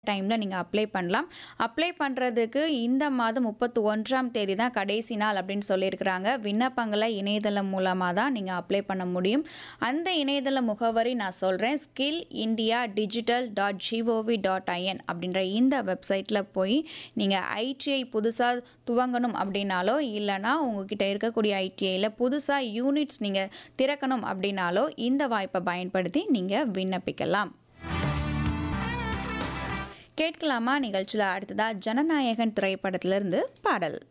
டைமில் நீங்கள் அப்ளை பண்ணலாம் அப்ளை பண்ணுறதுக்கு இந்த மாதம் முப்பத்தி ஒன்றாம் தேதி தான் கடைசி நாள் அப்படின்னு சொல்லியிருக்கிறாங்க விண்ணப்பங்களை இணையதளம் மூலமாக தான் நீங்கள் அப்ளை பண்ண முடியும் அந்த இணையதள முகவரி நான் சொல்கிறேன் skill India digital dot GOV dot IN அப்படின்ற இந்த வெப்சைட்டில் போய் நீங்கள் ஐடிஐ புதுசாக துவங்கணும் அப்படின்னாலோ இல்லைனா உங்ககிட்ட இருக்கக்கூடிய ஐடிஐயில் புதுசாக யூனிட்ஸ் நீங்கள் திறக்கணும் அப்படின்னாலோ இந்த வாய்ப்பை பயன்படுத்தி நீங்கள் விண்ணப்பிக்கலாம் கேட்கலாமா நிகழ்ச்சியில் அடுத்ததா ஜனநாயகன் திரைப்படத்திலிருந்து பாடல்